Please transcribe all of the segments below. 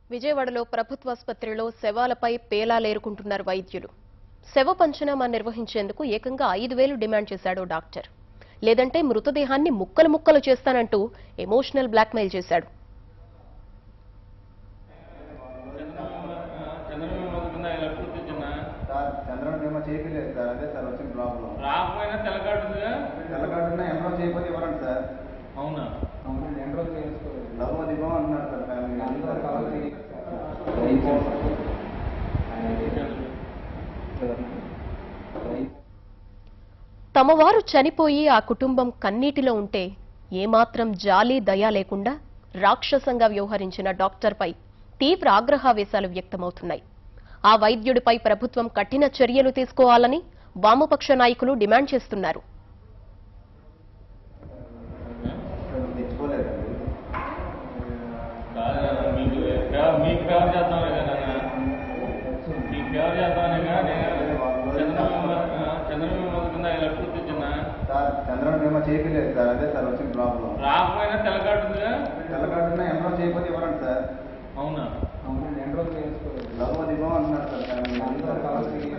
విజయవాడలో ప్రభుత్వాసుపత్రిలో శవాలపై పేలాలేరుకుంటున్నారు వైద్యులు శవ పంచనామా నిర్వహించేందుకు ఏకంగా ఐదు వేలు డిమాండ్ చేశాడు డాక్టర్ లేదంటే మృతదేహాన్ని ముక్కలు ముక్కలు చేస్తానంటూ ఎమోషనల్ బ్లాక్మెయిల్ చేశాడు చంద్రబాబు అవుతుందా ఇలా పూర్తి చిన్న సార్ చంద్రబాబు ఏమో చేయలేదు సార్ అదే సార్ వచ్చిన ప్రాబ్లం రాకపోయినా తెల్లకాడుతుందిగా తెల్లగాడున్నా ఎన్రోల్ చేయకపోతే ఇవ్వరండి సార్ అవునా అవునండి ఎన్రోల్ చేసుకోలేదు లవ్ దిగం అంటున్నారు సార్ ఫ్యామిలీ తమవారు చనిపోయి ఆ కుటుంబం కన్నీటిలో ఉంటే ఏమాత్రం జాలి దయ లేకుండా రాక్షసంగా వ్యవహరించిన డాక్టర్పై తీవ్ర ఆగ్రహావేశాలు వ్యక్తమవుతున్నాయి ఆ వైద్యుడిపై ప్రభుత్వం కఠిన చర్యలు తీసుకోవాలని వామపక్ష నాయకులు డిమాండ్ చేస్తున్నారు తెచ్చుకోలేదండి కాదు మీకు ఫేవర్ మీకు ఫేవర్ చేద్దామనే కదా మీకు ఫేవర్ చేద్దామనే కానీ చంద్రబాబు చంద్రబాబు అవుతుందా ఇలా పూర్తి చిన్న సార్ చంద్రబాబు ఏమో చేయలేదు సార్ అదే సార్ వచ్చిన ప్రాబ్లం రాకపోయినా తెల్లకాడుతుందిగా తెల్లగాడున్నా ఎన్రోల్ చేయకపోతే ఇవ్వరండి సార్ అవునా అవునండి ఎన్రోల్ చేసుకోలేదు లవ్ దిగం అంటున్నారు సార్ ఫ్యామిలీ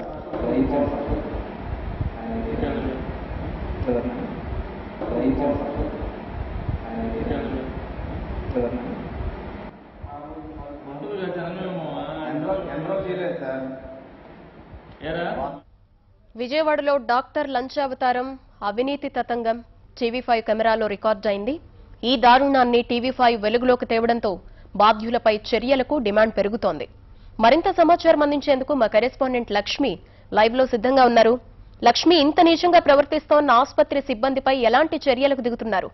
ఉంటుందిగా చంద్రబాబు ఎన్రోల్ ఎన్రోల్ చేయలేదు సార్ ఏరా విజయవాడలో డాక్టర్ లంచావతారం అవినీతి తతంగం టీవీ ఫైవ్ కెమెరాలో రికార్డైంది ఈ దారుణాన్ని టీవీ ఫైవ్ వెలుగులోకి తేవడంతో బాధ్యులపై చర్యలకు డిమాండ్ పెరుగుతోంది మరింత సమాచారం అందించేందుకు మా కరెస్పాండెంట్ లక్ష్మి లైవ్ లో సిద్ధంగా ఉన్నారు లక్ష్మి ఇంత నీచంగా ప్రవర్తిస్తోన్న ఆసుపత్రి సిబ్బందిపై ఎలాంటి చర్యలకు దిగుతున్నారు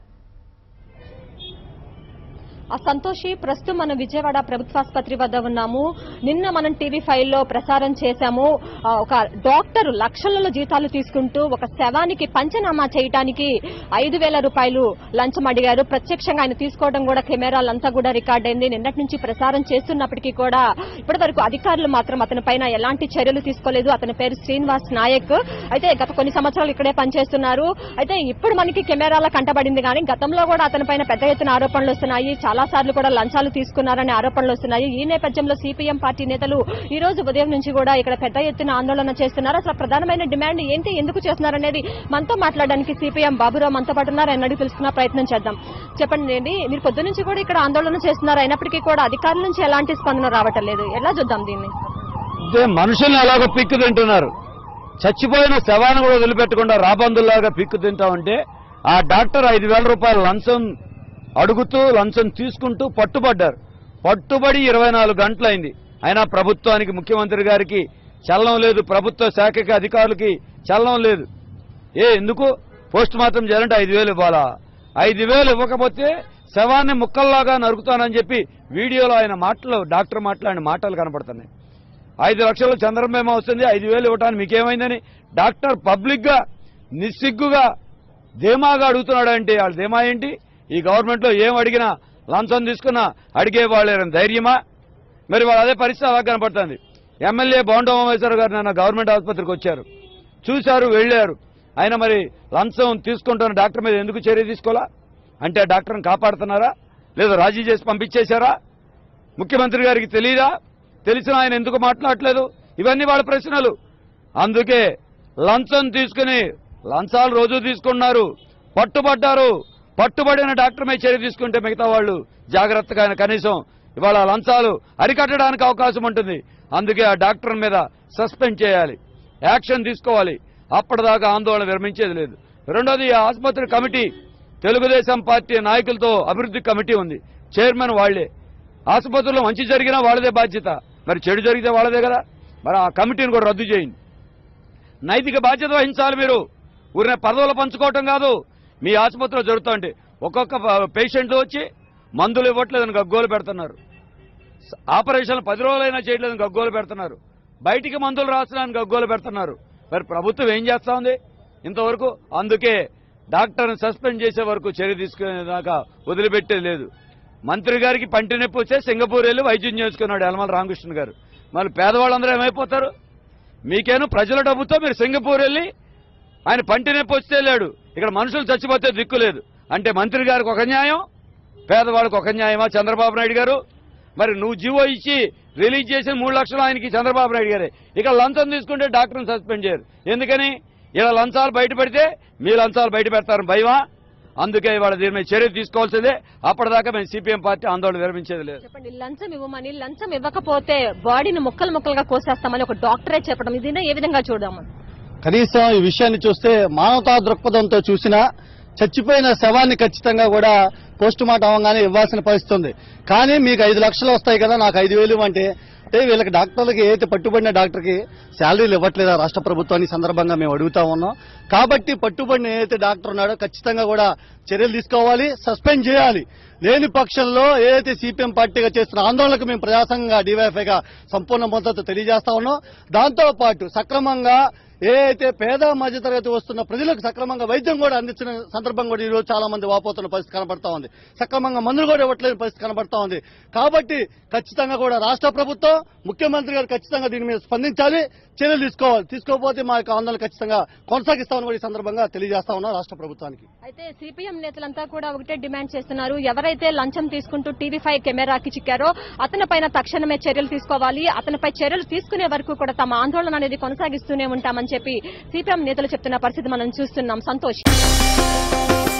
ఆ సంతోషి ప్రస్తుతం మనం విజయవాడ ప్రభుత్వాసుపత్రి వద్ద ఉన్నాము నిన్న మనం టీవీ ఫైవ్ లో ప్రసారం చేశాము ఆ, ఒక డాక్టర్ లక్షలలో జీతాలు తీసుకుంటూ ఒక శవానికి పంచనామా చేయడానికి ఐదు వేల రూపాయలు లంచం అడిగారు ప్రత్యక్షంగా ఆయన తీసుకోవడం కూడా కెమెరాలంతా కూడా రికార్డ్ అయింది నిన్నటి నుంచి ప్రసారం చేస్తున్నప్పటికీ కూడా ఇప్పటి వరకు అధికారులు మాత్రం అతని పైన ఎలాంటి చర్యలు తీసుకోలేదు అతని పేరు శ్రీనివాస్ నాయక్ అయితే గత కొన్ని సంవత్సరాలు ఇక్కడే పనిచేస్తున్నారు అయితే ఇప్పుడు మనకి కెమెరాల కంటబడింది కానీ గతంలో కూడా అతని పైన పెద్ద ఎత్తున ఆరోపణలు వస్తున్నాయి చాలా సార్లు కూడా లంచాలు తీసుకున్నారనే ఆరోపణలు వస్తున్నాయి ఈ నేపథ్యంలో సిపిఎం పార్టీ నేతలు ఈ రోజు ఉదయం నుంచి కూడా ఇక్కడ పెద్ద ఎత్తున ఆందోళన చేస్తున్నారు అసలు ప్రధానమైన డిమాండ్ ఏంటి ఎందుకు చేస్తున్నారనేది మనతో మాట్లాడడానికి సిపిఎం బాబురావు మనతో పాటు ఉన్నారు ఆయన అడిగి తెలుసుకున్న ప్రయత్నం చేద్దాం చెప్పండి ఏంటి మీరు పొద్దు నుంచి కూడా ఇక్కడ ఆందోళన చేస్తున్నారు అయినప్పటికీ కూడా అధికారుల నుంచి ఎలాంటి స్పందన రావటం లేదు ఎలా చూద్దాం దీన్ని ఇదే మనుషుల్ని ఎలాగో పిక్కు తింటున్నారు చచ్చిపోయిన శవాన్ని కూడా వదిలిపెట్టకుండా రాబందుల్లాగా పిక్కు తింటా ఉంటే ఆ డాక్టర్ ఐదు వేల రూపాయల లంచం అడుగుతూ లంచం తీసుకుంటూ పట్టుబడ్డారు పట్టుబడి ఇరవై నాలుగు గంటలైంది అయినా ప్రభుత్వానికి ముఖ్యమంత్రి గారికి చలనం లేదు ప్రభుత్వ శాఖకి అధికారులకి చలనం లేదు ఏ ఎందుకు పోస్ట్ మార్టం చేయాలంటే ఐదు వేలు ఇవ్వాలా ఐదు వేలు ఇవ్వకపోతే శవాన్ని ముక్కల్లాగా నరుకుతానని చెప్పి వీడియోలో ఆయన మాటలు డాక్టర్ మాట్లాడిన మాటలు కనపడుతున్నాయి ఐదు లక్షలు చంద్రమేమ వస్తుంది ఐదు వేలు ఇవ్వటానికి మీకేమైందని డాక్టర్ పబ్లిక్ గా నిస్సిగ్గుగా ధీమాగా అడుగుతున్నాడంటే వాళ్ళ ధీమా ఏంటి ఈ గవర్నమెంట్ లో ఏం అడిగినా లంచం తీసుకున్నా అడిగే వాళ్ళేరని ధైర్యమా మరి వాళ్ళు అదే పరిస్థితి అలా కనపడుతుంది ఎమ్మెల్యే బోండమేశ్వర గారు నిన్న గవర్నమెంట్ ఆసుపత్రికి వచ్చారు చూశారు వెళ్ళారు ఆయన మరి లంచం తీసుకుంటున్న డాక్టర్ మీద ఎందుకు చర్య తీసుకోవాలా అంటే ఆ డాక్టర్ని కాపాడుతున్నారా లేదా రాజీ చేసి పంపించేశారా ముఖ్యమంత్రి గారికి తెలియదా తెలిసిన ఆయన ఎందుకు మాట్లాడట్లేదు ఇవన్నీ వాళ్ళ ప్రశ్నలు అందుకే లంచం తీసుకుని లంచాలు రోజు తీసుకున్నారు పట్టుబడ్డారు పట్టుబడిన డాక్టర్ మీద చర్య తీసుకుంటే మిగతా వాళ్ళు జాగ్రత్తగా ఆయన కనీసం ఇవాళ లంచాలు అరికట్టడానికి అవకాశం ఉంటుంది అందుకే ఆ డాక్టర్ మీద సస్పెండ్ చేయాలి యాక్షన్ తీసుకోవాలి అప్పటిదాకా ఆందోళన విరమించేది లేదు రెండోది ఈ ఆసుపత్రి కమిటీ తెలుగుదేశం పార్టీ నాయకులతో అభివృద్ధి కమిటీ ఉంది చైర్మన్ వాళ్లే ఆసుపత్రిలో మంచి జరిగినా వాళ్ళదే బాధ్యత మరి చెడు జరిగితే వాళ్ళదే కదా మరి ఆ కమిటీని కూడా రద్దు చేయండి నైతిక బాధ్యత వహించాలి మీరు ఊరినే పదవులు పంచుకోవటం కాదు మీ ఆసుపత్రిలో జరుగుతుంటే ఒక్కొక్క పేషెంట్లు వచ్చి మందులు ఇవ్వట్లేదని గగ్గోలు పెడుతున్నారు స- ఆపరేషన్లు పది రోజులైనా చేయట్లేదని గగ్గోలు పెడుతున్నారు బయటికి మందులు రాసడానికి గగ్గోలు పెడుతున్నారు మరి ప్రభుత్వం ఏం చేస్తా ఉంది ఇంతవరకు అందుకే డాక్టర్ని సస్పెండ్ చేసే వరకు చర్య తీసుకునేదాకా వదిలిపెట్టేది లేదు మంత్రి గారికి పంటి నొప్పి వస్తే సింగపూర్ వెళ్ళి వైద్యం చేసుకున్నాడు యలమల రామకృష్ణ గారు మరి పేదవాళ్ళందరూ ఏమైపోతారు మీకేను ప్రజల డబ్బుతో మీరు సింగపూర్ వెళ్ళి ఆయన పంటి నొప్పి వస్తే వెళ్ళాడు ఇక్కడ మనుషులు చచ్చిపోతే దిక్కు లేదు అంటే మంత్రి గారికి ఒక న్యాయం పేదవాళ్ళకి ఒక న్యాయమా చంద్రబాబు నాయుడు గారు మరి నువ్వు జీవో ఇచ్చి రిలీజ్ చేసిన మూడు లక్షలు ఆయనకి చంద్రబాబు నాయుడు గారే ఇక లంచం తీసుకుంటే డాక్టర్ని సస్పెండ్ చేయరు ఎందుకని ఇలా లంచాలు బయట పెడితే మీ లంచాలు బయట పెడతారు భయమా అందుకే ఇవాళ దీని మీద చర్య తీసుకోవాల్సిందే అప్పటిదాకా మేము సిపిఎం పార్టీ ఆందోళన విరమించేది లేదు చెప్పండి లంచం ఇవ్వమని లంచం ఇవ్వకపోతే బాడీని ముక్కలు ముక్కలుగా కోసేస్తామని ఒక డాక్టరే చెప్పడం ఇది ఏ విధంగా చూడము కనీసం ఈ విషయాన్ని చూస్తే మానవతా దృక్పథంతో చూసినా చచ్చిపోయిన శవాన్ని ఖచ్చితంగా కూడా పోస్ట్ మార్టం అవగానే ఇవ్వాల్సిన పరిస్థితి ఉంది కానీ మీకు ఐదు లక్షలు వస్తాయి కదా నాకు ఐదు వేలు అంటే అంటే వీళ్ళకి డాక్టర్లకి ఏదైతే పట్టుబడిన డాక్టర్కి శాలరీలు ఇవ్వట్లేదా రాష్ట్ర ప్రభుత్వాన్ని ఈ సందర్భంగా మేము అడుగుతా ఉన్నాం కాబట్టి పట్టుబడిన ఏదైతే డాక్టర్ ఉన్నాడో ఖచ్చితంగా కూడా చర్యలు తీసుకోవాలి సస్పెండ్ చేయాలి లేని పక్షంలో ఏదైతే సిపిఎం పార్టీగా చేస్తున్న ఆందోళనకు మేము ప్రజాసంఘంగా డివైఎఫ్ఐగా సంపూర్ణ మద్దతు తెలియజేస్తా ఉన్నాం దాంతో పాటు సక్రమంగా ఏదైతే పేద మధ్యతరగతి వస్తున్న ప్రజలకు సక్రమంగా వైద్యం కూడా అందించిన సందర్భం కూడా ఈరోజు చాలా మంది వాపోతున్న పరిస్థితి కనబడతా ఉంది సక్రమంగా మందులు కూడా ఇవ్వట్లేని పరిస్థితి కనబడతా ఉంది కాబట్టి ఖచ్చితంగా కూడా రాష్ట్ర ప్రభుత్వం ముఖ్యమంత్రి గారు ఖచ్చితంగా దీని మీద స్పందించాలి చర్యలు తీసుకోవాలి తీసుకోకపోతే మా యొక్క ఆందోళన ఖచ్చితంగా కొనసాగిస్తామని కూడా ఈ సందర్భంగా తెలియజేస్తా ఉన్నాం రాష్ట్ర ప్రభుత్వానికి అయితే సిపిఎం నేతలంతా కూడా ఒకటే డిమాండ్ చేస్తున్నారు ఎవరైతే లంచం తీసుకుంటూ టీవీ ఫైవ్ కెమెరాకి చిక్కారో అతని పైన తక్షణమే చర్యలు తీసుకోవాలి అతనిపై చర్యలు తీసుకునే వరకు కూడా తమ ఆందోళన అనేది కొనసాగిస్తూనే ఉంటామని చెప్పి సిపిఎం నేతలు చెప్తున్న పరిస్థితి మనం చూస్తున్నాం సంతోష్